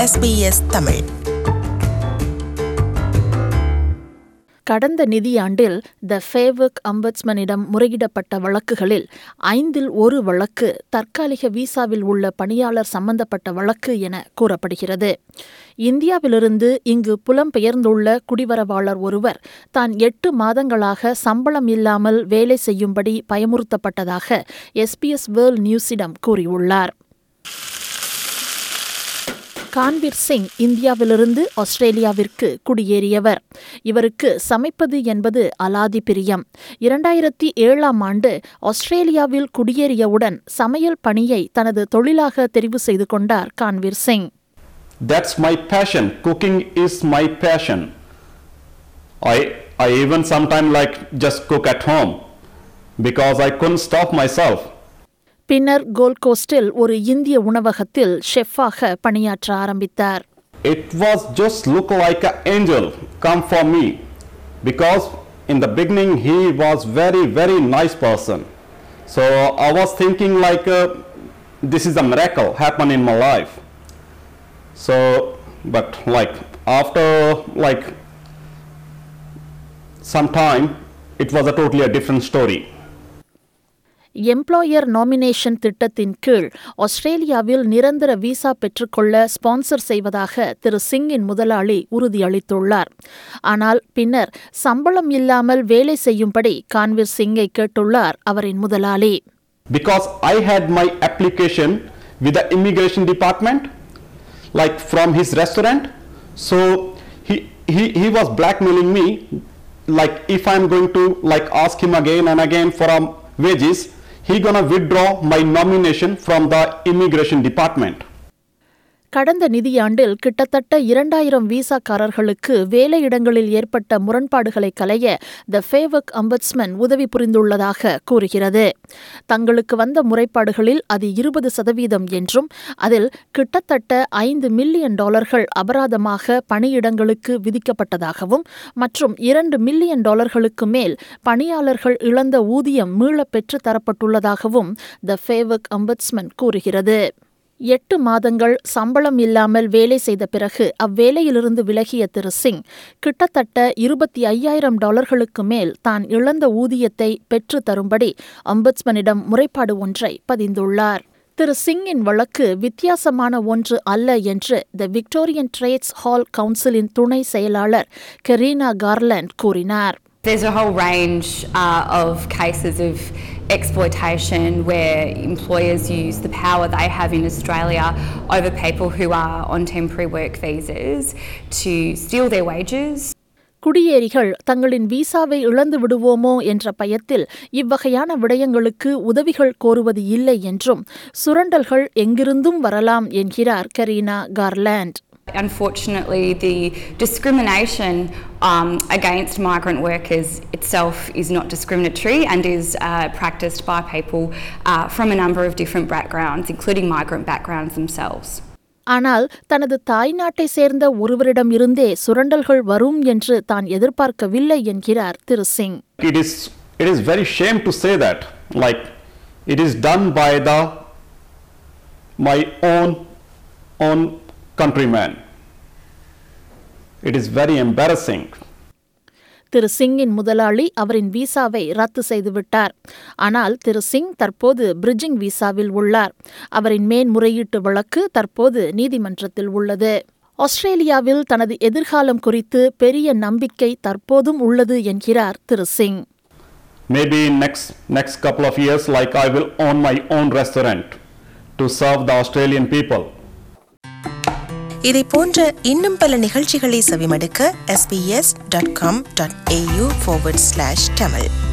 SBS Tamil கடந்த நிதியாண்டில் த ஃபேவர்க் அம்பட்ஸ்மனிடம் முறையிடப்பட்ட வழக்குகளில் ஐந்தில் ஒரு வழக்கு தற்காலிக விசாவில் உள்ள பணியாளர் சம்பந்தப்பட்ட வழக்கு என கூறப்படுகிறது இந்தியாவிலிருந்து இங்கு புலம்பெயர்ந்துள்ள குடிவரவாளர் ஒருவர் தான் எட்டு மாதங்களாக சம்பளம் இல்லாமல் வேலை செய்யும்படி பயமுறுத்தப்பட்டதாக எஸ்பிஎஸ் வேர்ல்ட் நியூஸிடம் கூறியுள்ளார் கான்வீர் சிங் இந்தியாவிலிருந்து ஆஸ்திரேலியாவிற்கு குடியேறியவர் இவருக்கு சமைப்பது என்பது அலாதி பிரியம் இரண்டாயிரத்தி ஏழாம் ஆண்டு ஆஸ்திரேலியாவில் குடியேறியவுடன் சமையல் பணியை தனது தொழிலாக தெரிவு செய்து கொண்டார் Kanveer Singh That's my passion. Cooking is my passion. I, I even sometimes like just cook at home because I couldn't stop myself. பின்னர் கோல்ட் கோஸ்டில் ஒரு இந்திய உணவகத்தில் ஷெஃப்பாக பணியாற்ற ஆரம்பித்தார் It was just look like an angel come for me because in the beginning he was very very nice person. So I was thinking like uh, this is a miracle happen in my life. So but like after like some time it was a totally a different story. Employer nomination திட்டத்தின் கீழ் ஆஸ்திரேலியாவில் நிரந்தர visa பெற்றுக்கொள்ள sponsor செய்வதாக திரு சிங்கின் முதலாளி உறுதியளித்துள்ளார் ஆனால் பின்னர் சம்பளம் இல்லாமல் வேலை செய்யும்படி கான்வீர் சிங்கை கேட்டுள்ளார் அவரின் முதலாளி because I had my application with the immigration department, like from his restaurant. So he, he, he was blackmailing me, like if I'm going to like ask him again and again for um, wages, he gonna withdraw my nomination from the immigration department. கடந்த நிதியாண்டில் கிட்டத்தட்ட இரண்டாயிரம் விசாக்காரர்களுக்கு வேலையிடங்களில் ஏற்பட்ட முரண்பாடுகளை களைய த ஃபேவக் அம்பட்ஸ்மன் உதவி புரிந்துள்ளதாக கூறுகிறது தங்களுக்கு வந்த முறைப்பாடுகளில் அது இருபது சதவீதம் என்றும் அதில் கிட்டத்தட்ட ஐந்து மில்லியன் டாலர்கள் அபராதமாக பணியிடங்களுக்கு விதிக்கப்பட்டதாகவும் மற்றும் இரண்டு மில்லியன் டாலர்களுக்கு மேல் பணியாளர்கள் இழந்த ஊதியம் மீளப் பெற்று தரப்பட்டுள்ளதாகவும் த ஃபேவக் அம்பட்ஸ்மன் கூறுகிறது எட்டு மாதங்கள் சம்பளம் இல்லாமல் வேலை செய்த பிறகு அவ்வேலையிலிருந்து விலகிய திரு சிங் கிட்டத்தட்ட இருபத்தி ஐயாயிரம் டாலர்களுக்கு மேல் தான் இழந்த ஊதியத்தை பெற்று தரும்படி அம்பட்ஸ்மனிடம் முறைப்பாடு ஒன்றை பதிந்துள்ளார் திரு சிங்கின் வழக்கு வித்தியாசமான ஒன்று அல்ல என்று த விக்டோரியன் ட்ரேட்ஸ் ஹால் கவுன்சிலின் துணை செயலாளர் கெரீனா கார்லாண்ட் கூறினார் There's a whole range uh, of cases of exploitation where employers use the power they have in Australia over people who are on temporary work visas to steal their wages. குடியேறிகள் தங்களின் விசாவை இழந்து விடுவோமோ என்ற பயத்தில் இவ்வகையான விடயங்களுக்கு உதவிகள் கோருவது இல்லை என்றும் சுரண்டல்கள் எங்கிருந்தும் வரலாம் என்கிறார் Karina Garland Unfortunately, the discrimination um, against migrant workers itself is not discriminatory and is uh, practiced by people uh, from a number of different backgrounds, including migrant backgrounds themselves. ஆனால் தனது தாய்நாட்டை சேர்ந்த ஒருவரிடம் இருந்தே சுரண்டல்கள் வரும் என்று தான் எதிர்பார்க்கவில்லை என்கிறார் திரு Singh It is it is very shame to say that like it is done by the my own own countrymen. It is very embarrassing. திரு சிங்கின் முதலாளி அவரின் விசாவை ரத்து செய்துவிட்டார் ஆனால் திரு சிங் தற்போது பிரிட்ஜிங் விசாவில் உள்ளார் அவரின் மேன்முறையீட்டு வழக்கு தற்போது நீதிமன்றத்தில் உள்ளது ஆஸ்திரேலியாவில் தனது எதிர்காலம் குறித்து பெரிய நம்பிக்கை தற்போதும் உள்ளது என்கிறார் திரு Singh Maybe in next next couple of years, like I will own my own restaurant to serve the Australian people. இதை போன்ற இன்னும் பல நிகழ்ச்சிகளை செவிமடுக்க sbs.com.au forward slash tamil